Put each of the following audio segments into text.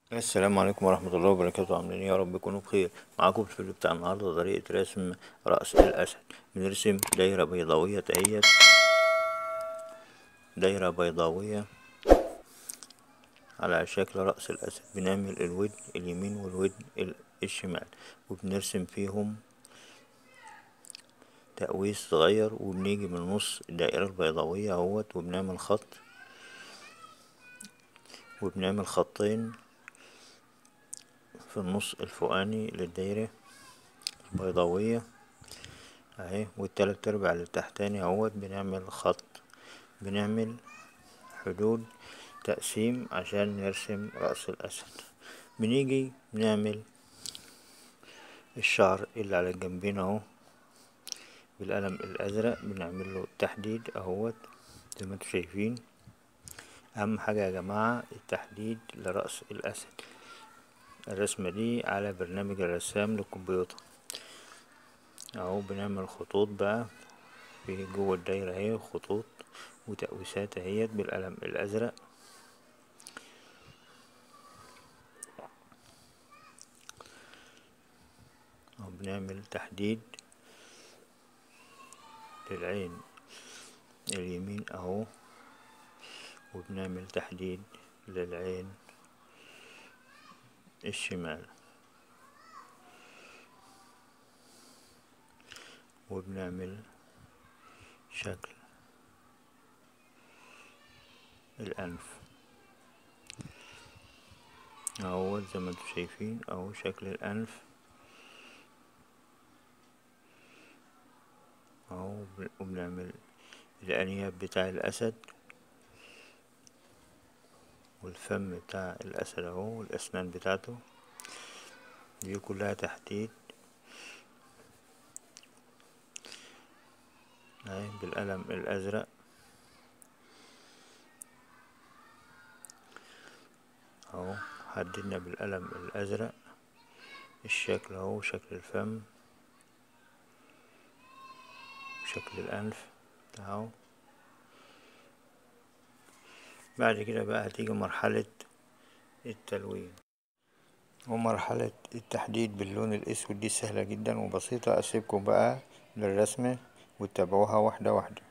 السلام عليكم ورحمة الله وبركاته عاملين ايه يا رب تكونوا بخير معاكم في الفيديو بتاع النهاردة طريقة رسم رأس الأسد بنرسم دايرة بيضاوية اهيت دايرة بيضاوية على شكل رأس الأسد بنعمل الودن اليمين والودن الشمال وبنرسم فيهم تقويس صغير وبنيجي من نص الدائرة البيضاوية اهوت وبنعمل خط وبنعمل خطين في النص الفوقاني للدايرة البيضاوية اهي والتلات ارباع اللي تحتاني اهوت بنعمل خط بنعمل حدود تقسيم عشان نرسم رأس الأسد بنيجي بنعمل الشعر اللي على الجنبين اهو بالقلم الأزرق بنعمله تحديد اهوت زي ما انتوا شايفين أهم حاجة يا جماعة التحديد لرأس الأسد الرسمة دي على برنامج الرسام للكمبيوتر اهو بنعمل خطوط بقى في جوه الدايرة اهي خطوط وتقويسات اهيت بالقلم الازرق اهو بنعمل تحديد للعين اليمين اهو وبنعمل تحديد للعين الشمال وبنعمل شكل الأنف اهو زي ما انتوا شايفين اهو شكل الأنف اهو وبنعمل الأنياب بتاع الأسد والفم بتاع الأسد اهو والأسنان بتاعته دي كلها تحديد اهي بالقلم الأزرق اهو حددنا بالقلم الأزرق الشكل اهو شكل الفم شكل الأنف اهو بعد كده بقى هتيجي مرحلة التلوين ومرحلة التحديد باللون الأسود دي سهلة جدا وبسيطة أسيبكم بقى للرسمة وتتابعوها واحدة واحدة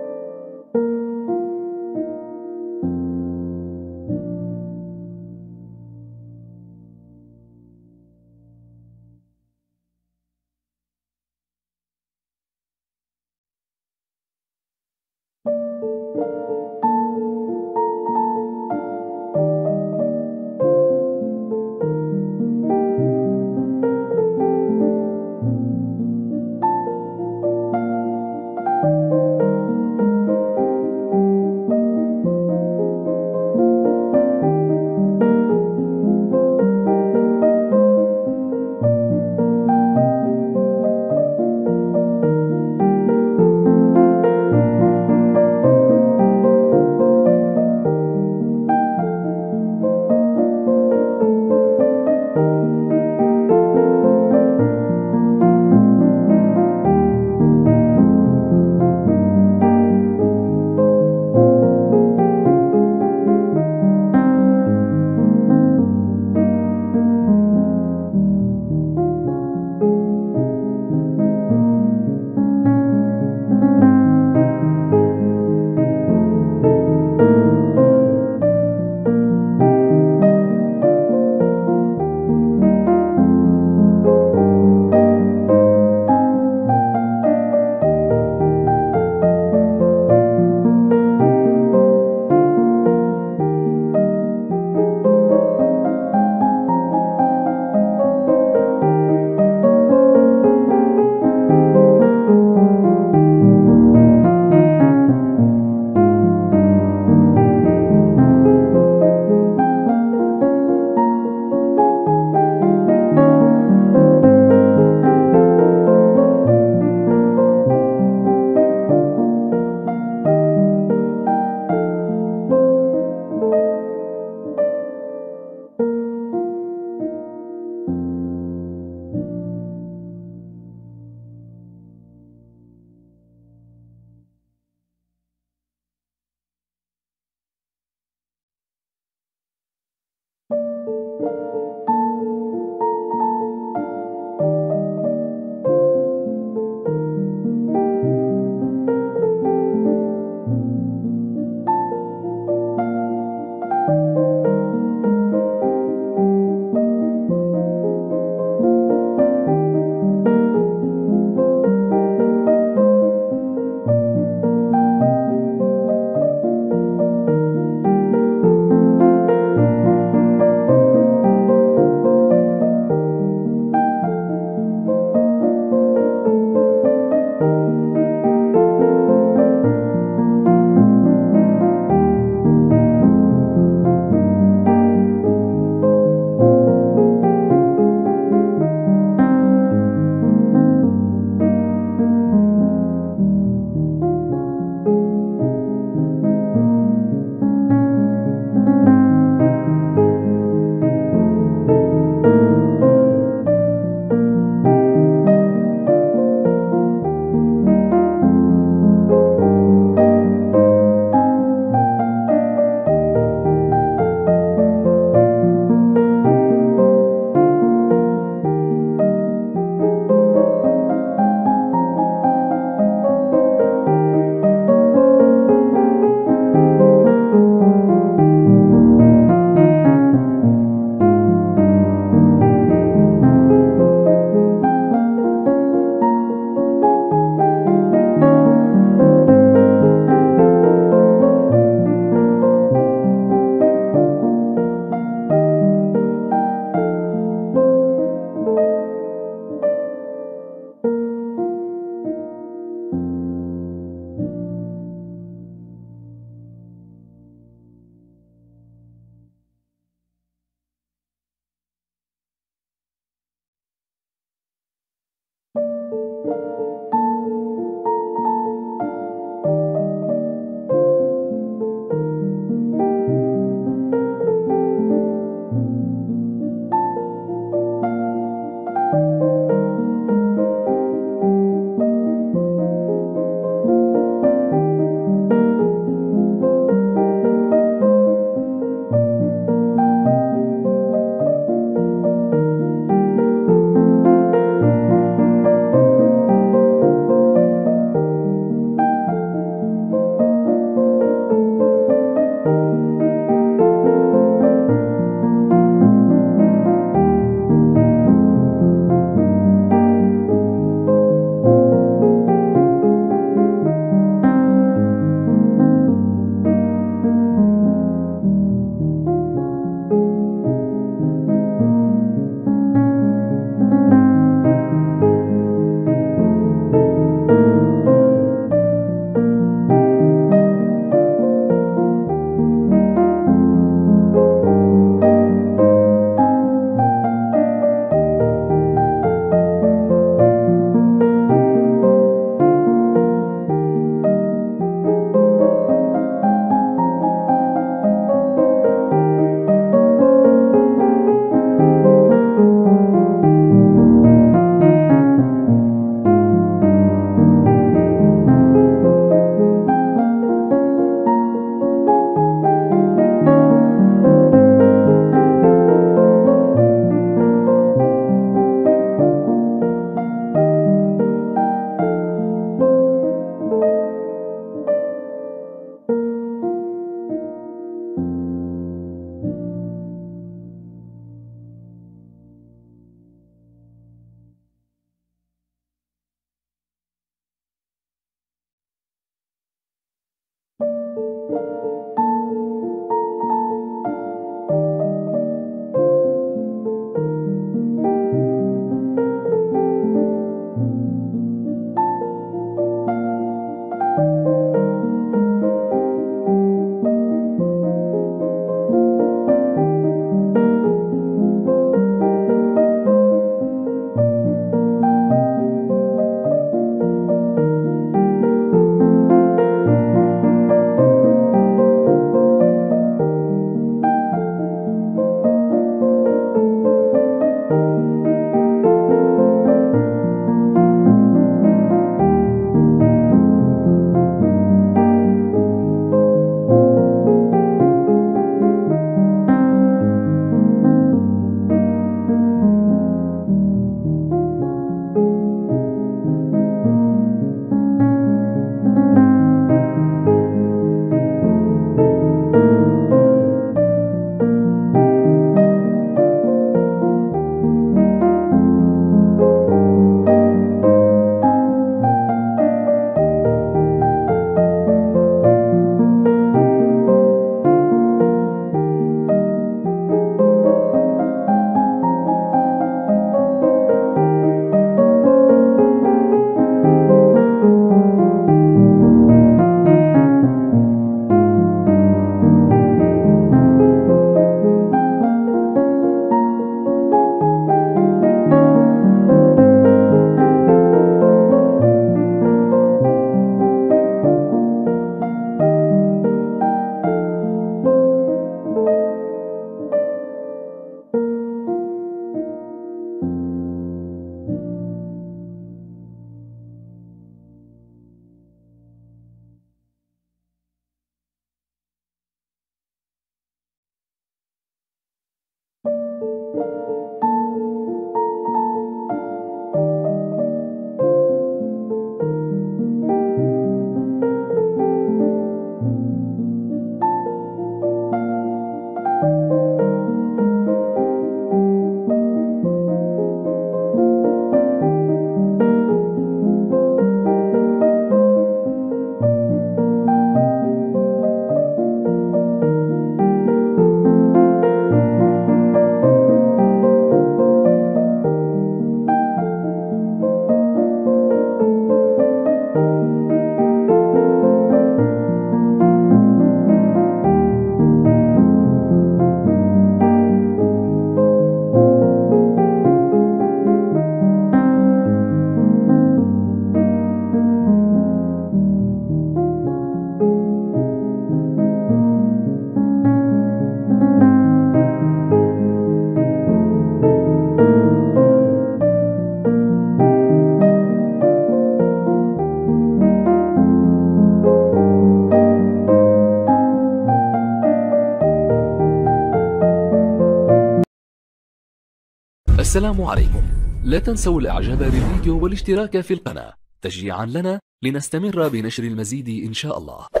السلام عليكم لا تنسوا الاعجاب بالفيديو والاشتراك في القناة تشجيعا لنا لنستمر بنشر المزيد ان شاء الله